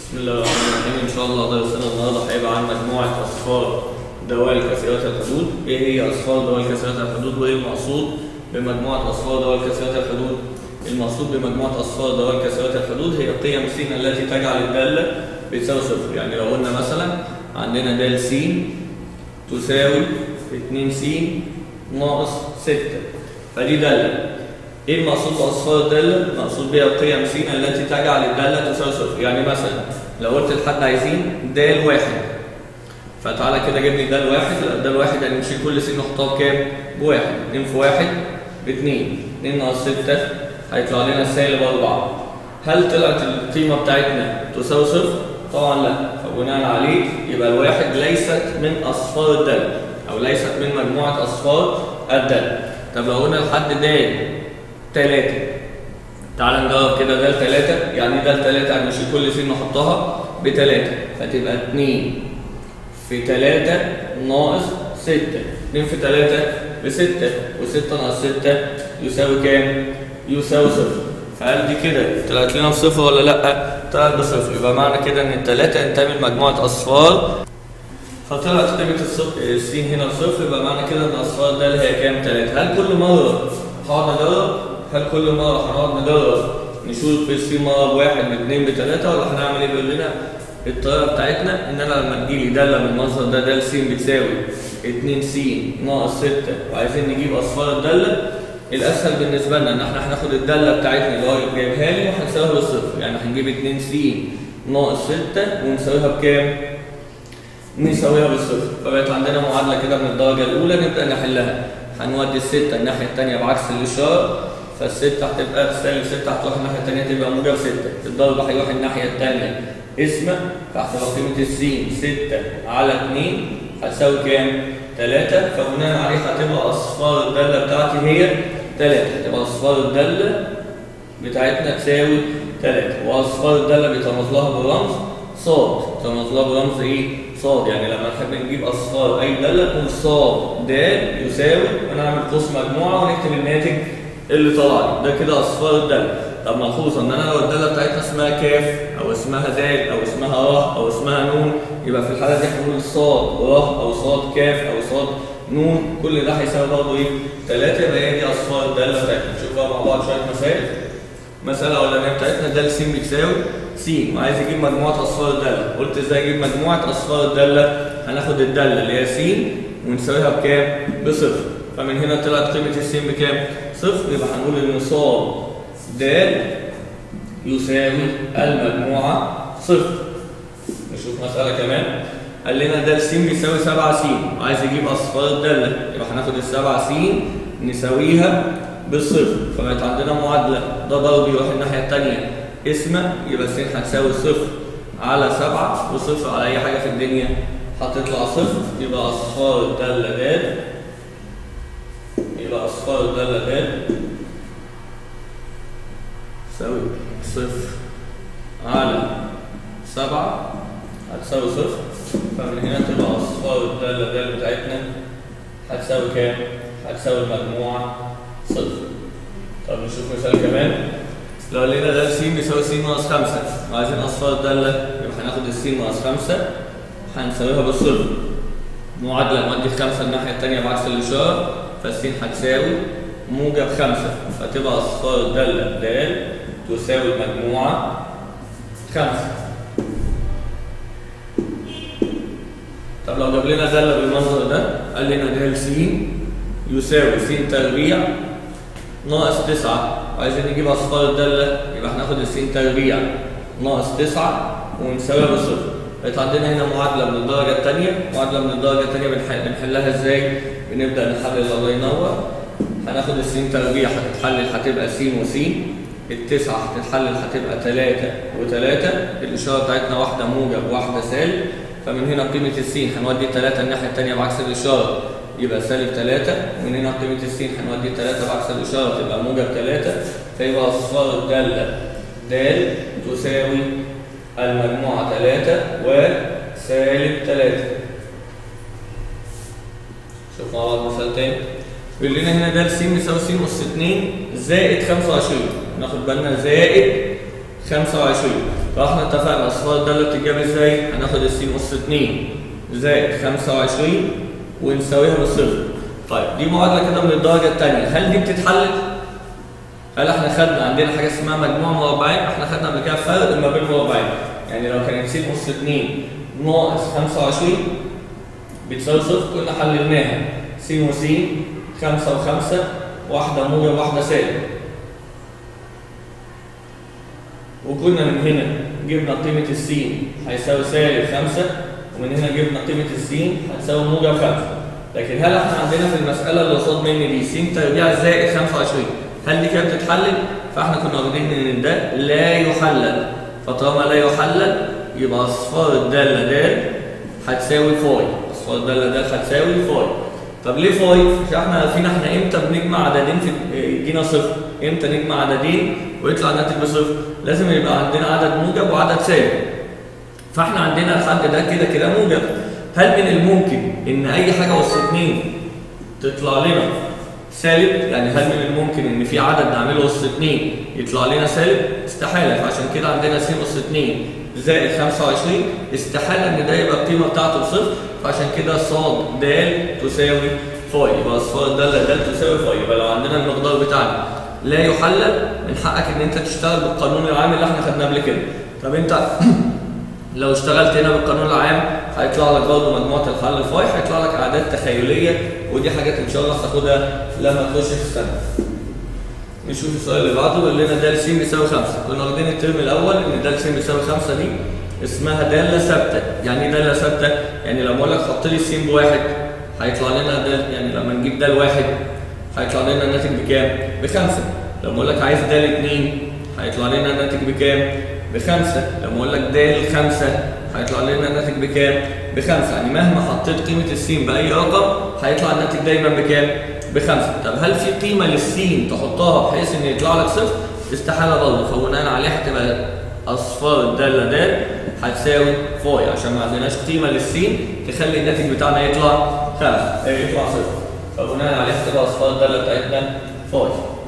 بسم الله الرحمن الرحيم ان شاء الله درسنا النهارده هيبقى عن مجموعه اصفار دوال كثيره الحدود ايه هي اصفار دوال كثيره الحدود وايه المقصود بمجموعه اصفار دوال كثيره الحدود المقصود بمجموعه اصفار دوال كثيره الحدود هي قيم س التي تجعل الداله بتساوي صفر يعني لو قلنا مثلا عندنا د س تساوي 2 س ناقص 6 فدي داله ايه المقصود باصفار الداله؟ المقصود بها قيم س التي تجعل الداله تساوي صفر، يعني مثلا لو قلت لحد عايزين د واحد فتعالى كده جيب لي د واحد، لا د واحد يعني نشيل كل س نحطها بكام؟ بواحد، 2 في واحد باتنين، 2 ناقص 6 هيطلع لنا سالب 4 هل طلعت القيمه بتاعتنا تساوي صفر؟ طبعا لا، فبناء عليه يبقى الواحد ليست من اصفار الداله او ليست من مجموعه اصفار الداله. طب لو قلنا لحد د تلاتة تعال نجرب كده ده تلاتة يعني ده تلاتة يعني نشيل كل س نحطها بتلاتة فتبقى اتنين في تلاتة ناقص ستة اتنين في تلاتة بستة وستة ناقص ستة يساوي كام؟ يساوي صفر فهل دي كده طلعت لنا بصفر ولا لأ؟ طلعت بصفر يبقى معنى كده إن التلاتة انتمي لمجموعة أصفار فطلعت قيمة السين هنا بصفر يبقى معنى كده إن أصفار ده اللي هي كام؟ تلاتة هل كل مرة هقعد نجرب هل كل مرة هنقعد نجرب نشوف في السي مرة بواحد باثنين بثلاثة ولا هنعمل ايه بيقول لنا الطريقة بتاعتنا ان انا لما تجيلي دالة من المصدر ده دال س بتساوي 2 س ناقص 6 وعايزين نجيب اصفار الدالة الاسهل بالنسبة لنا ان احنا هناخد الدالة بتاعتنا اللي هو جايبها لي وهنساويها بالصفر يعني هنجيب 2 س ناقص 6 ونساويها بكام؟ نساويها بالصفر فبقت عندنا معادلة كده من الدرجة الأولى نبدأ نحلها هنودي الستة الناحية التانية بعكس الإشارة فالستة هتبقى سالب ستة هتروح الناحية التانية تبقى موجب ستة الضرب هيروح الناحية التانية اسمة فهتبقى قيمة السين ستة على اتنين هتساوي كام؟ تلاتة فبناء عليه هتبقى أصفار الدالة بتاعتي هي تلاتة هتبقى أصفار الدالة بتاعتنا تساوي تلاتة وأصفار الدالة بيترمز لها بالرمز صاد ترمز لها بالرمز إيه؟ صاد يعني لما نحب نجيب اصفار اي داله نقول صاد د يساوي ونعمل قوس مجموعه ونكتب الناتج اللي طلع لي ده كده اصفار الداله طب ملحوظه ان انا لو الداله بتاعتنا اسمها كاف او اسمها د او اسمها ر او اسمها نون يبقى في الحاله دي هنقول صاد ر او صاد كاف او صاد نون كل ده هيساوي برضه ايه؟ 3 يبقى هي دي اصفار الداله بتاعتنا نشوف بقى مع بعض شويه مسائل المساله الاولانيه بتاعتنا د س بتساوي س وعايز اجيب مجموعه اصفار الداله قلت ازاي اجيب مجموعه اصفار الداله هناخد الداله اللي هي س ونساويها بكام بصفر فمن هنا طلعت قيمه الس بكام صفر يبقى هنقول ان ص د يساوي المجموعه صفر نشوف مساله كمان قال لنا د س بيساوي 7 س وعايز يجيب اصفار الداله يبقى هناخد ال 7 س نساويها بالصفر فبقت عندنا معادله ده ضرب يروح الناحيه الثانيه اسمه يبقى س هتساوي صفر على سبعة وصفر على أي حاجة في الدنيا هتطلع صفر يبقى أصفار الدالة د يبقى أصفار الدالة د تساوي صفر على سبعة هتساوي صفر فمن هنا تبقى أصفار الدالة د بتاعتنا هتساوي كام؟ هتساوي المجموعة صفر طب نشوف مثال كمان لو لقينا ده س بيساوي س ناقص 5 وعايزين اصفار الداله يبقى هناخد الس ناقص 5 هنساويها بالصفر معادله نودي 5 الناحيه الثانيه بعكس الاشاره فالس هتساوي موجب 5 فتبقى اصفار الداله د تساوي المجموعه 5 طب لو جاب لنا داله بالمنظر ده قال لنا د س يساوي س تربيع ناقص 9 وعايزين نجيب اصفار الداله يبقى هناخد السين تربيع ناقص 9 ونساويها بالصفر بقت عندنا هنا معادله من الدرجه الثانيه معادله من الدرجه الثانيه بنحلها ازاي بنبدا نحلل الله ينور هناخد السين تربيع هتتحلل هتبقى س وس التسعة هتتحلل هتبقى 3 و3 الإشارة بتاعتنا واحدة موجب واحدة سالب فمن هنا قيمة السين هنودي 3 الناحية الثانية بعكس الإشارة يبقى سالب 3 ومن هنا قيمة السين هنودي 3 بعكس الإشارة تبقى موجب 3 فيبقى أصفار الدالة د تساوي المجموعة 3 وسالب 3 شوف مع بعض مثال تاني بيقول لنا هنا د س بيساوي س أس 2 زائد 25 ناخد بالنا زائد 25 فاحنا اتفقنا اصفار الداله بتتجاب ازاي؟ هناخد الس اس 2 زائد 25 ونساويها بصفر. طيب دي معادله كده من الدرجه الثانيه، هل دي بتتحلل؟ هل احنا خدنا عندنا حاجه اسمها مجموع مربعين؟ احنا خدنا قبل كده فرق ما بين مربعين. يعني لو كانت س اس 2 ناقص 25 بتساوي صفر كنا حللناها س وس 5 و5 واحده موجب واحده سالب. وكنا من هنا جبنا قيمة السين هيساوي سالب 5 ومن هنا جبنا قيمة السين هتساوي موجب 5 لكن هل احنا عندنا في المسألة اللي قصاد مني دي س تربيع زائد 25 هل دي كانت بتتحلل؟ فاحنا كنا واخدين ان ده لا يحلل فطالما لا يحلل يبقى اصفار الدالة د هتساوي فاي اصفار الدالة د هتساوي فاي طب ليه فاي؟ مش احنا عارفين احنا امتى بنجمع عددين في يدينا صفر امتى نجمع عددين ويطلع الناتج بصفر لازم يبقى عندنا عدد موجب وعدد سالب فاحنا عندنا الحد ده كده كده موجب هل من الممكن ان اي حاجه اس 2 تطلع لنا سالب يعني هل من الممكن ان في عدد نعمله اس 2 يطلع لنا سالب استحاله فعشان كده عندنا س اس 2 زائد 25 استحاله ان ده يبقى القيمه بتاعته بصفر فعشان كده ص د تساوي فاي يبقى اصفار الداله د تساوي فاي يبقى لو عندنا المقدار بتاعنا لا يحلل من حقك ان انت تشتغل بالقانون العام اللي احنا خدناه قبل كده طب انت لو اشتغلت هنا بالقانون العام هيطلع لك برضه مجموعه الحل فاي هيطلع لك اعداد تخيليه ودي حاجات ان شاء الله هتاخدها لما تخش في السنه نشوف السؤال اللي بعده بيقول لنا د س بيساوي 5 كنا واخدين الترم الاول ان د س بيساوي 5 دي اسمها داله ثابته يعني ايه داله ثابته يعني لما اقول لك حط لي س بواحد هيطلع لنا دال يعني لما نجيب دال واحد هيطلع لنا الناتج بكام؟ بخمسة لما اقول لك عايز دال 2 هيطلع لنا الناتج بكام؟ بخمسة لما اقول لك دال 5 هيطلع لنا الناتج بكام؟ بخمسة يعني مهما حطيت قيمة السين بأي رقم هيطلع الناتج دايما بكام؟ بخمسة طب هل في قيمة للسين تحطها بحيث ان يطلع لك صفر؟ استحالة برضه فبناء عليه هتبقى أصفار الدالة د هتساوي فاي عشان ما عندناش قيمة للسين تخلي الناتج بتاعنا يطلع خمسة يطلع صفر فبناء عليه هتبقى اصفار الداله بتاعتنا فاي.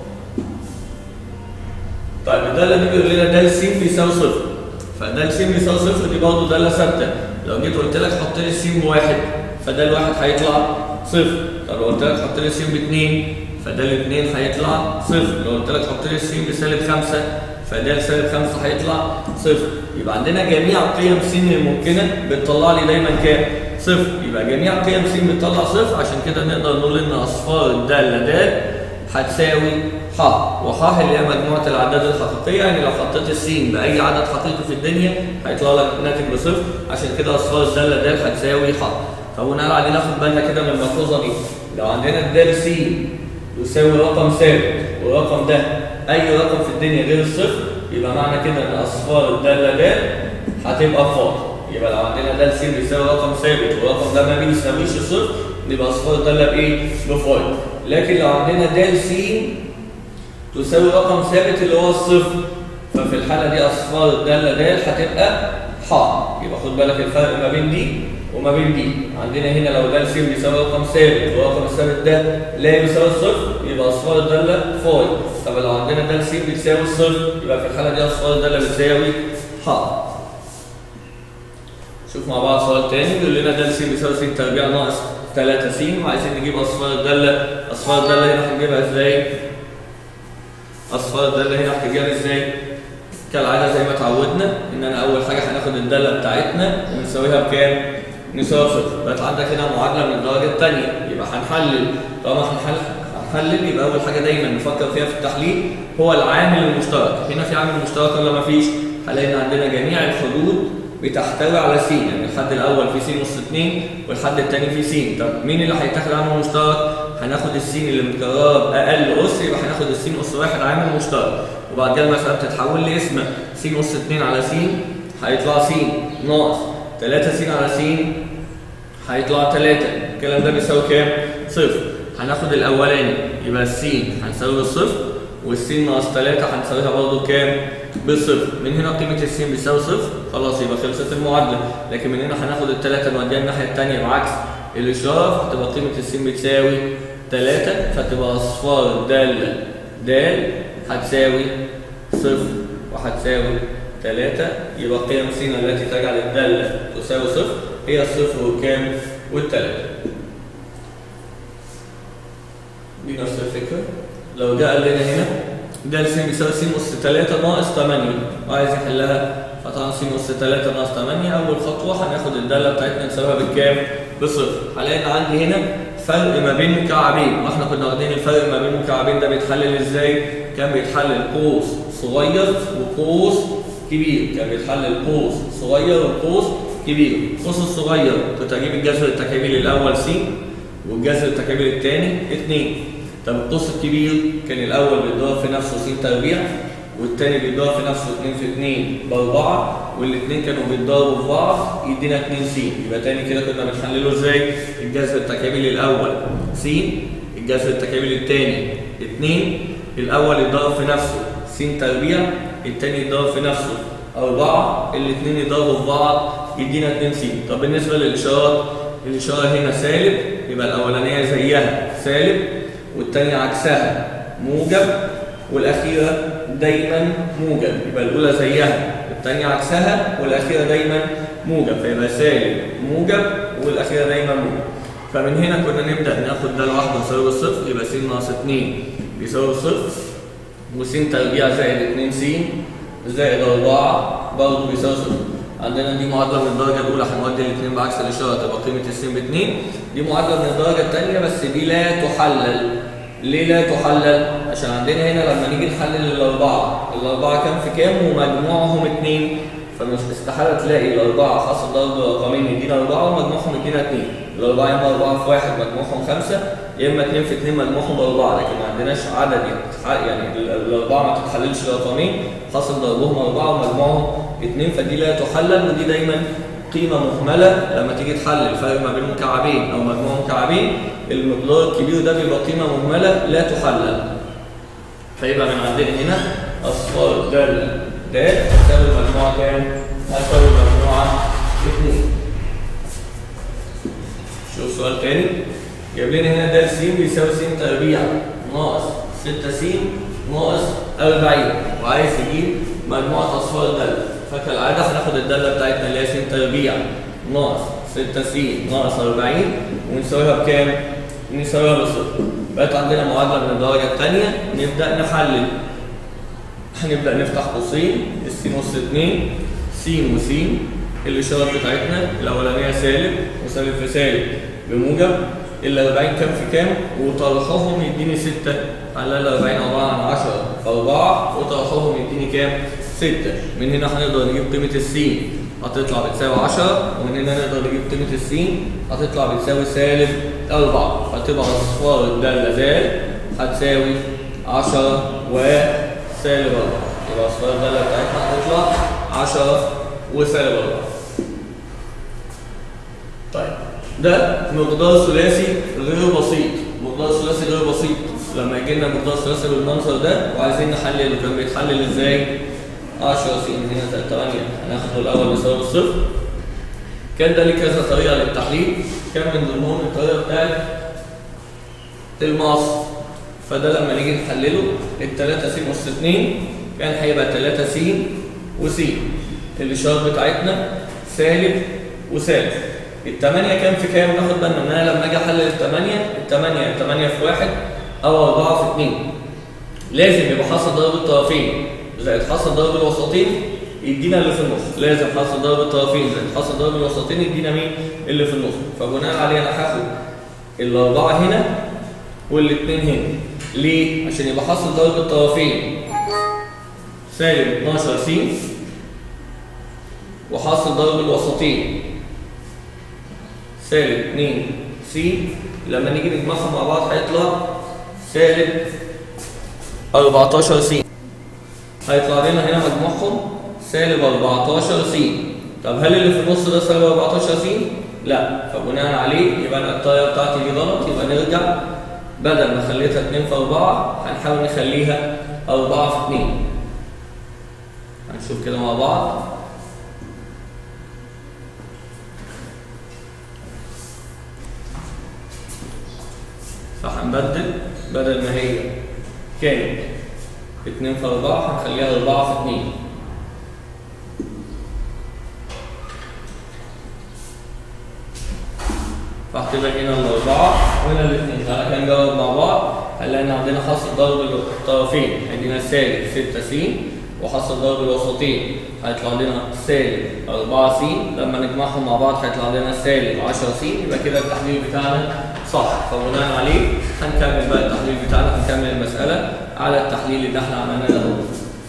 طيب الداله دي بيقول لنا د س بيساوي صفر. فد س بيساوي صفر دي برضه داله ثابته. لو جيت قلت لك حط لي س بواحد فده الواحد هيطلع صفر. طب لو قلت لك حط لي س باثنين فده الاثنين هيطلع صفر. لو قلت لك حط لي س بسالب خمسه فده سالب خمسه هيطلع صفر. يبقى عندنا جميع قيم س الممكنه بتطلع لي دايما كام؟ صفر يبقى جميع قيم س بتطلع صفر عشان كده نقدر نقول ان اصفار الداله د هتساوي ح وح اللي هي مجموعه الاعداد الحقيقيه يعني لو حطيت السين باي عدد حقيقي في الدنيا هيطلع لك ناتج بصفر عشان كده اصفار الداله د هتساوي ح فبناء عليه ناخد بالنا كده من الملحوظه دي لو عندنا الدال س يساوي رقم ثابت والرقم ده اي رقم في الدنيا غير الصفر يبقى معنى كده ان اصفار الداله د هتبقى فاضي يبقى لو عندنا د س بيساوي رقم ثابت والرقم ده ما بيساويش الصفر يبقى اصفار الداله بايه؟ بفاي لكن لو عندنا د س تساوي رقم ثابت اللي هو الصفر ففي الحاله دي اصفار الداله د هتبقى ح يبقى خد بالك الفرق ما بين دي وما بين دي عندنا هنا لو د س بيساوي رقم ثابت والرقم الثابت ده لا يساوي الصفر يبقى اصفار الداله فاي طب لو عندنا د س بتساوي الصفر يبقى في الحاله دي اصفار الداله بتساوي ح شوف مع بعض سؤال تاني بيقول لنا د س بيساوي س تربيع ناقص 3 س وعايزين نجيب اصفار الداله اصفار الداله هنا هنجيبها ازاي؟ اصفار الداله هنا هتجيبها ازاي؟ كالعاده زي ما اتعودنا ان انا اول حاجه هناخد الداله بتاعتنا ونساويها بكام؟ نساوي صفر بقت عندك هنا معادله من الدرجه الثانيه يبقى هنحلل طالما هنحلل هنحلل يبقى اول حاجه دايما نفكر فيها في التحليل هو العامل المشترك هنا في عامل مشترك ولا ما فيش؟ هنلاقي ان عندنا جميع الحدود بتحتوي على س يعني الحد الاول في س نص 2 والحد الثاني في س طب مين اللي هيتاخد عامل مشترك هناخد السين اللي متكرره باقل اس يبقى هناخد السين اس واحد عامل مشترك وبعد كده المساله بتتحول لاسم س اس 2 على س هيطلع س ناقص 3 س على س هيطلع 3 الكلام ده بيساوي كام؟ صفر هناخد الاولاني يبقى السين هنساوي بالصفر والسين ناقص 3 هنساويها برضه كام؟ بالصفر من هنا قيمة السين بيساوي صفر خلاص يبقى خلصت المعادلة لكن من هنا هناخد التلاتة نوديها الناحية التانية بعكس الإشارة فتبقى قيمة السين بتساوي تلاتة فتبقى أصفار الدالة د هتساوي صفر وهتساوي تلاتة يبقى قيم س التي تجعل الدالة تساوي صفر هي الصفر والكام والتلاتة دي نفس الفكرة لو جاء قال لنا هنا د س بيساوي س أس 3 ناقص 8 وعايز يحلها فطبعا س أس 3 ناقص 8 أول خطوة هناخد الدالة بتاعتنا نساويها بالكام؟ بصفر هلاقي إن عندي هنا فرق ما بين مكعبين واحنا كنا واخدين الفرق ما بين مكعبين ده بيتحلل ازاي؟ كان بيتحلل قوس صغير وقوس كبير كان بيتحلل قوس صغير وقوس كبير القوس الصغير كنت اجيب الجذر التكعيبي للاول س والجذر التكعيبي الثاني 2 طب القوس الكبير كان الاول بيتضرب في نفسه س تربيع والثاني بيتضرب في نفسه 2 في 2 باربعه والاثنين كانوا بيتضربوا في بعض يدينا 2 س يبقى تاني كده كنا بنحلله ازاي؟ الجذر التكعيبي للاول س الجذر التكعيبي للثاني 2 الاول يتضرب في نفسه س تربيع الثاني يتضرب في نفسه 4 الاثنين يضربوا في بعض يدينا 2 س طب بالنسبه للاشارات الاشاره هنا سالب يبقى الاولانيه زيها سالب والثانيه عكسها موجب والاخيره دايما موجب يبقى الاولى زيها الثانيه عكسها والاخيره دايما موجب فيبقى سالب موجب والاخيره دايما موجب فمن هنا كنا نبدا ناخد ده لوحده يساوي الصفر يبقى س ناقص 2 بيساوي صفر وس تربيع زائد 2 س زائد 4 برضه بيساوي صفر عندنا دي معادله من الدرجه الاولى هنودي الاثنين بعكس الاشاره تبقى قيمه الس ب 2 دي معادله من الدرجه الثانيه بس دي لا تحلل ليه لا تحلل؟ عشان عندنا هنا لما نيجي نحلل الاربعه الاربعه كام في كام ومجموعهم اثنين فمش استحاله تلاقي الاربعه حاصل ضرب رقمين يدينا اربعه ومجموعهم يدينا اثنين الاربعه يا اما اربعه في واحد مجموعهم خمسه يا اما اثنين في اثنين مجموعهم اربعه لكن ما عندناش عدد يعني يعني الاربعه ما تتحللش رقمين حاصل ضربهم اربعه ومجموعهم اثنين فدي لا تحلل ودي دايما قيمه مهمله لما تيجي تحلل الفرق ما بين مكعبين او مجموع مكعبين المقدار الكبير ده بيبقى قيمه مهمله لا تحلل فيبقى من عندنا هنا اصفار د د تساوي المجموعه كام؟ تساوي المجموعه 2 شوف سؤال تاني جاب لنا هنا د س بيساوي س تربيع ناقص 6 س ناقص 40 وعايز يجيب مجموعه اصفار الداله فكالعاده هناخد الداله بتاعتنا اللي هي س تربيع ناقص 6 س ناقص 40 ونساويها بكام؟ نساويها بصفر بقت عندنا معادله من الدرجه الثانيه نبدا نحلل هنبدا نفتح قوسين الس نص 2 س وس الاشارات بتاعتنا الاولانيه سالب وسالب في سالب بموجب ال 40 كام في كام وطرحهم يديني 6 على ال 40 عباره عن 10 في 4 وطرحهم يديني كام 6 من هنا هنقدر نجيب قيمه السين هتطلع بتساوي 10 ومن هنا نقدر نجيب قيمه السين هتطلع بتساوي سالب 4 فتبقى اصفار الداله زائد هتساوي 10 وسالب 4 يبقى اصفار الداله بتاعتنا هتطلع 10 وسالب 4 طيب ده مقدار ثلاثي غير بسيط مقدار ثلاثي غير بسيط لما يجي لنا مقدار ثلاثي بالمنظر ده وعايزين نحلله كان بيتحلل ازاي 10 س هنا زائد 8 هناخده الاول بيساوي الصفر كان ده ليه كذا طريقه للتحليل كان من ضمنهم الطريقه بتاعت المقص فده لما نيجي نحلله ال 3 س اس 2 كان هيبقى 3 س وس الاشاره بتاعتنا سالب وسالب الثمانية كام في كام؟ ناخد بالنا ان انا لما اجي احلل الثمانية، الثمانية 8 في واحد او 4 في 2 لازم يبقى حاصل ضرب الطرفين زائد حاصل ضرب الوسطين يدينا اللي في النص، لازم حاصل ضرب الطرفين زائد حاصل ضرب الوسطين يدينا مين؟ اللي في النص، فبناء عليه انا هاخد الأربعة هنا والاثنين هنا. ليه؟ عشان يبقى حاصل ضرب الطرفين سالب 12 س وحاصل ضرب الوسطين سالب 2 س لما نيجي نجمعهم مع بعض هيطلع سالب 14 س هيطلع لنا هنا مجموعهم سالب 14 س طب هل اللي في النص ده سالب 14 س؟ لا فبناء عليه يبقى انا الطريقه بتاعتي دي غلط يبقى نرجع بدل ما خليتها 2 في 4 هنحاول نخليها 4 في 2 هنشوف كده مع بعض فهنبدل بدل ما هي كانت 2 في 4 هنخليها 4 في 2 واكتبها هنا الاربعه وهنا الاثنين تعالى كده نجاوب مع بعض هنلاقي ان عندنا حاصل ضرب الطرفين هيدينا سالب 6 س وحاصل ضرب الوسطين هيطلع لنا سالب 4 س لما نجمعهم مع بعض هيطلع لنا سالب 10 س يبقى كده التحليل بتاعنا صح فبناء عليه هنكمل بقى التحليل بتاعنا هنكمل المساله على التحليل اللي احنا عملناه ده هو.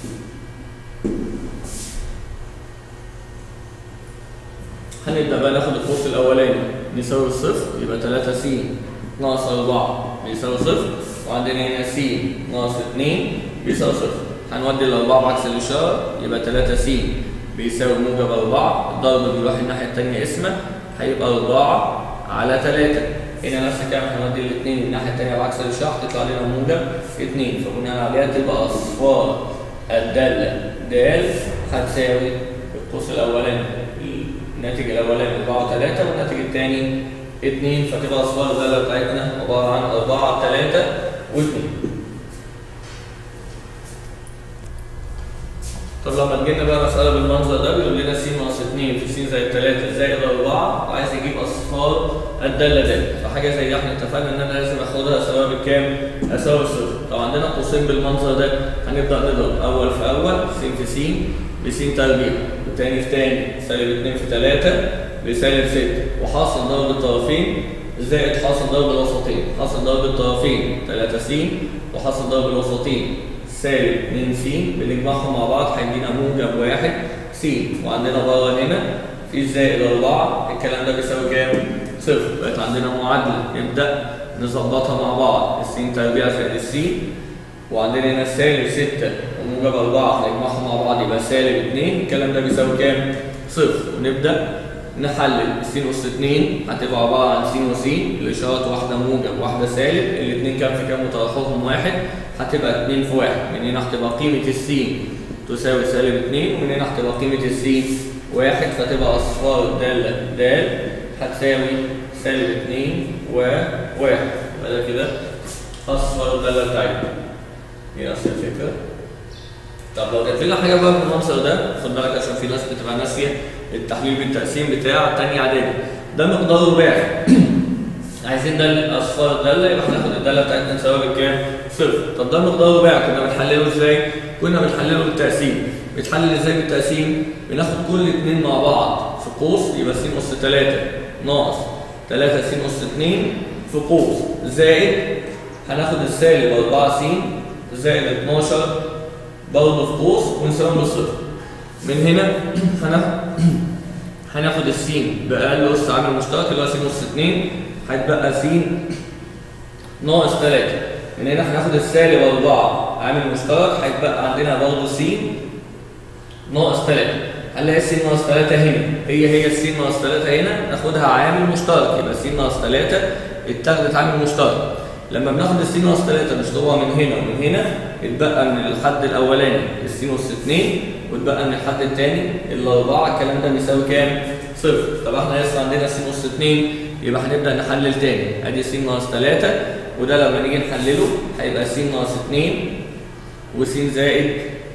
هنبدا بقى ناخد القوس الاولاني بيساوي الصفر يبقى 3 س ناقص 4 بيساوي صفر وعندنا هنا س ناقص 2 بيساوي صفر هنودي الاربعه بعكس الاشاره يبقى 3 س بيساوي موجب 4 الضرب بيروح الناحيه الثانيه اسمه هيبقى 4 على 3 هنا نفس الكلام هنودي الاثنين الناحيه الثانيه بعكس الاشاره هتطلع لنا موجب 2 فبناء عليها تبقى اصفار الداله د هتساوي القوس الاولاني الناتج الاولاني 4 3 والناتج الثاني 2 فتبقى اصفار الداله بتاعتنا عباره عن 4 3 و2 طب لما تجينا بقى مسألة بالمنظر ده بيقول لنا س ناقص 2 في س زائد 3 زائد 4 وعايز يجيب أصفار الدالة د فحاجة زي دي احنا اتفقنا إن أنا لازم آخدها سواء بكام؟ أساوي صفر لو عندنا قوسين بالمنظر ده هنبدأ نضرب أول في أول س في س بس تربيع والتاني في تاني سالب 2 في 3 بسالب 6 وحاصل ضرب الطرفين زائد حاصل ضرب الوسطين حاصل ضرب الطرفين 3 س وحاصل ضرب الوسطين سالب 2 س بنجمعهم مع بعض هيدينا موجب 1 س وعندنا بره هنا في زائد 4 الكلام ده بيساوي كام؟ صفر بقت عندنا معادله نبدا نظبطها مع بعض الس تربيع زائد الس وعندنا هنا سالب 6 وموجب 4 هنجمعهم مع بعض يبقى سالب 2 الكلام ده بيساوي كام؟ صفر ونبدا نحلل س أس 2 هتبقى عباره عن س وس الاشارات واحده موجب واحده سالب الاثنين كام في كام وتراحمهم واحد هتبقى 2 في 1 من هنا هتبقى قيمه السين تساوي سالب 2 ومن هنا هتبقى قيمه السين 1 فتبقى اصفار الداله د هتساوي سالب 2 و 1 يبقى ده كده اصفار الداله بتاعتنا دي نفس الفكره طب لو جات لنا حاجه بقى بالمنظر ده خد بالك عشان في ناس بتبقى ناسيه التحليل بالتقسيم بتاع تاني اعدادي ده مقدار رباعي عايزين ده اصفار الداله يبقى هناخد الداله بتاعتنا نساويها بكام؟ صفر طب ده مقدار رباعي كنا بنحلله ازاي؟ كنا بنحلله بالتقسيم بيتحلل ازاي بالتقسيم؟ بناخد كل اثنين مع بعض في قوس يبقى س اس 3 ناقص 3 س اس 2 في قوس زائد هناخد السالب 4 س زائد 12 برضه في قوس ونساويهم بالصفر من هنا هناخد هناخد السين بأقل أس عامل مشترك اللي هو س أس 2 هيتبقى س ناقص 3 من هنا هناخد السالب 4 عامل مشترك هيتبقى عندنا برضه س ناقص 3 هنلاقي س ناقص 3 هنا هي هي الس ناقص 3 هنا ناخدها عامل مشترك يبقى س ناقص 3 اتاخدت عامل مشترك لما بناخد الس ناقص 3 نشطبها من هنا ومن هنا اتبقى من الحد الاولاني الس ناقص 2 واتبقى من الحد الثاني الاربعه الكلام ده بيساوي كام؟ صفر طب احنا لسه عندنا س ناقص 2 يبقى هنبدا نحلل تاني ادي س ناقص 3 وده لما نيجي نحلله هيبقى س ناقص 2 وس زائد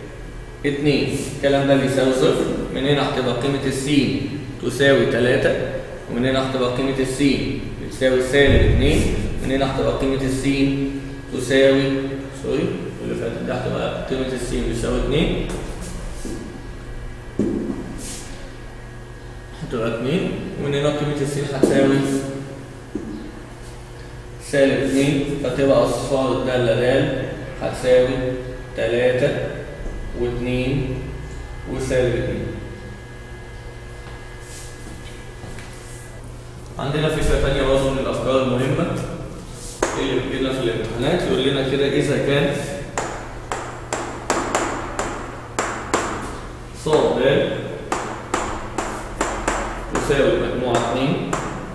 2 الكلام ده بيساوي صفر من هنا هتبقى قيمه السين تساوي 3 ومن هنا هتبقى قيمه السين بتساوي سالب 2 من هنا هتبقى قيمه السين تساوي سوري اللي فاتت دي هتبقى قيمه السين بتساوي 2 هتبقى 2 ومن هنا قيمه السين هتساوي سالب 2 فتبقى اصفار الداله د هتساوي 3 و2 وسالب 2 عندنا فكره ثانيه برضه من الافكار المهمه اللي بتجيلنا في الامتحانات يقول لنا كده اذا كان ص د تساوي مجموعة 2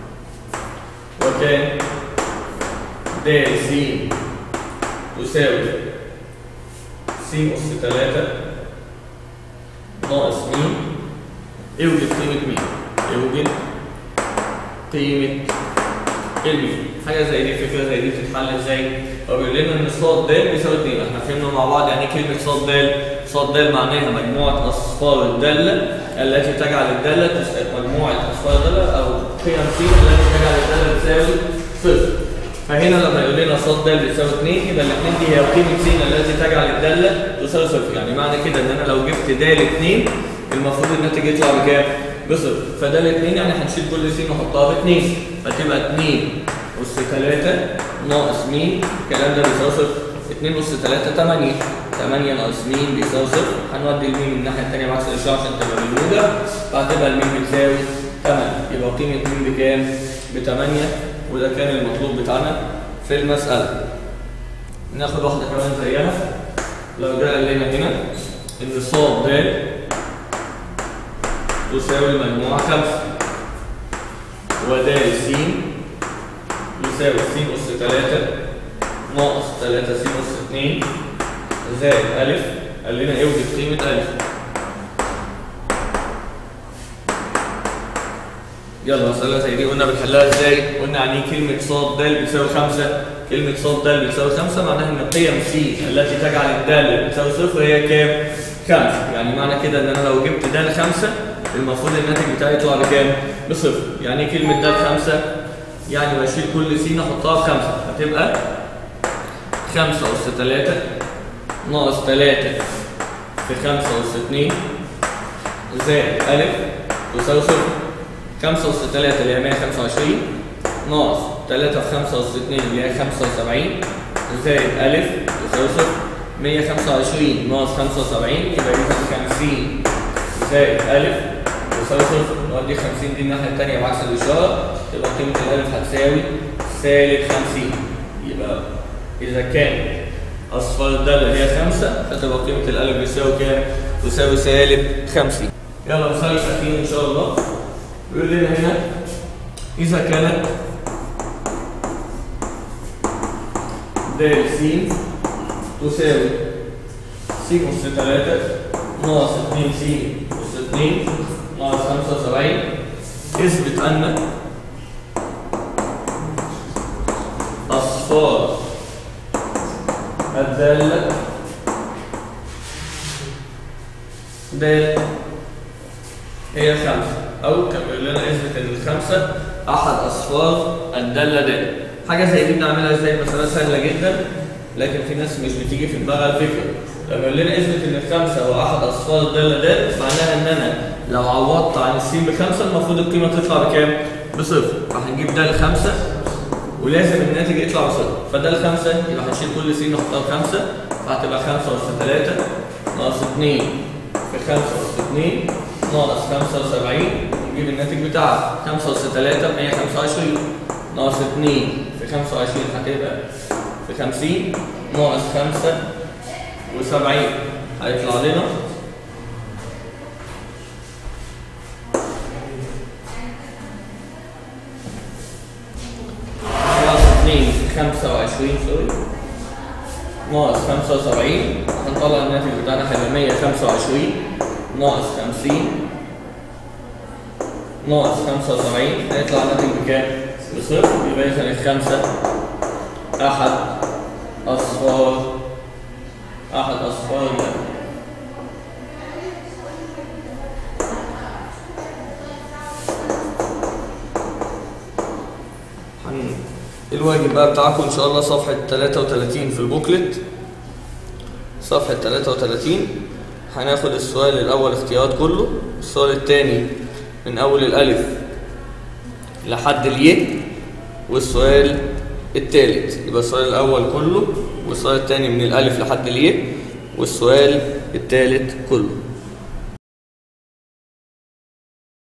وكان د س تساوي س أس 3 ناقص م اوجد قيمة م اوجد قيمة الميم حاجة زي دي فكرة زي دي بتتحل ازاي؟ هو بيقول لنا ان ص د بيساوي 2 احنا فهمنا مع بعض يعني ايه كلمة ص د ص د معناها مجموعة أصفار الدالة التي تجعل الدالة مجموعة أصفار الدالة أو قيم س التي تجعل الداله تساوي صفر فهنا لما يقول لنا ص د بتساوي 2 يبقى الاثنين دي هي قيمه س التي تجعل الداله تساوي صفر يعني معنى كده ان انا لو جبت د 2 المفروض الناتج يطلع بكام؟ بصفر فده الاثنين يعني هنشيل كل س نحطها ب 2 فتبقى 2 أس 3 ناقص م الكلام ده بيساوي صفر 2 أس 3 8 8 ناقص م بيساوي صفر هنودي الميم من الناحيه الثانيه بعكس الاشاره عشان تبقى بالموجب فهتبقى الميم بتساوي 8 يبقى قيمه م بكام؟ ب 8 وده كان المطلوب بتاعنا في المساله ناخد واحده كمان زيها لو جه قال لنا هنا ان ص د تساوي المجموعة خمسة ود س يساوي س أس تلاتة ناقص تلاتة س أس اتنين زائد ألف قال لنا اوجد قيمة ألف يلا مسألة زي دي قلنا بنحلها ازاي؟ قلنا يعني ايه كلمة ص د بتساوي خمسة كلمة ص د بتساوي خمسة معناها إن قيم س التي تجعل الدالة بتساوي صفر هي كام؟ خمسة يعني معنى كده إن أنا لو جبت د خمسة المفروض الناتج بتاعي يطلع بكام؟ بصفر يعني ايه كلمة د خمسة؟ يعني بشيل كل س أحطها بخمسة هتبقى خمسة أس تلاتة ناقص تلاتة في خمسة أس اتنين زائد ألف تساوي صفر خمسة أس تلاتة اللي هي مية خمسة وعشرين ناقص تلاتة في خمسة أس اتنين اللي هي خمسة وسبعين زائد ألف تساوي صفر مية خمسة وعشرين ناقص خمسة وسبعين يبقى دي خمسين زائد ألف يساوي صفر نودي 50 دي الناحية التانية بعكس الإشارة تبقى قيمة الألف هتساوي سالب 50 يبقى إذا كان أصفار الدالة هي 5 فتبقى قيمة الألف بيساوي كام؟ تساوي سالب 50 يلا مثال الأخير إن شاء الله بيقول لنا هنا إذا كانت د س تساوي س أس 3 ناقص 2 س أس 2 ناقص 75 اثبت أن أصفار الدالة د هي خمسة أو كما يقول لنا اثبت إن الخمسة أحد أصفار الدالة د حاجة زي دي بنعملها ازاي؟ مسألة سهلة جدا لكن في ناس مش بتيجي في دماغها الفكرة لما يقول لنا اثبت ان الخمسه هو احد اصفار الداله د معناها ان انا لو عوضت عن السين بخمسه المفروض القيمه تطلع بكام؟ بصفر فهنجيب ده لخمسه ولازم الناتج يطلع بصفر فده الخمسه يبقى هنشيل كل سين نحطها بخمسه فهتبقى خمسه أس 3 ناقص 2 في 5 أس 2 ناقص 75 نجيب الناتج بتاعها 5 أس 3 125 ناقص 2 في 25 هتبقى في 50 ناقص 5 وسبعين هيطلع لنا ناقص اتنين في خمسة وعشرين سوري ناقص خمسة وسبعين هنطلع الناتج بتاعنا هيبقى مية خمسة وعشرين ناقص خمسين ناقص خمسة وسبعين هيطلع الناتج بكام؟ بصفر يبقى إذا الخمسة أحد أصفار أحد أصفار الله هن- الواجب بقى بتاعكم إن شاء الله صفحة 33 في البوكلت صفحة 33 هناخد السؤال الأول اختيارات كله السؤال الثاني من أول الألف لحد الياء والسؤال الثالث يبقى السؤال الأول كله والسؤال الثاني من الألف لحد الياء والسؤال الثالث كله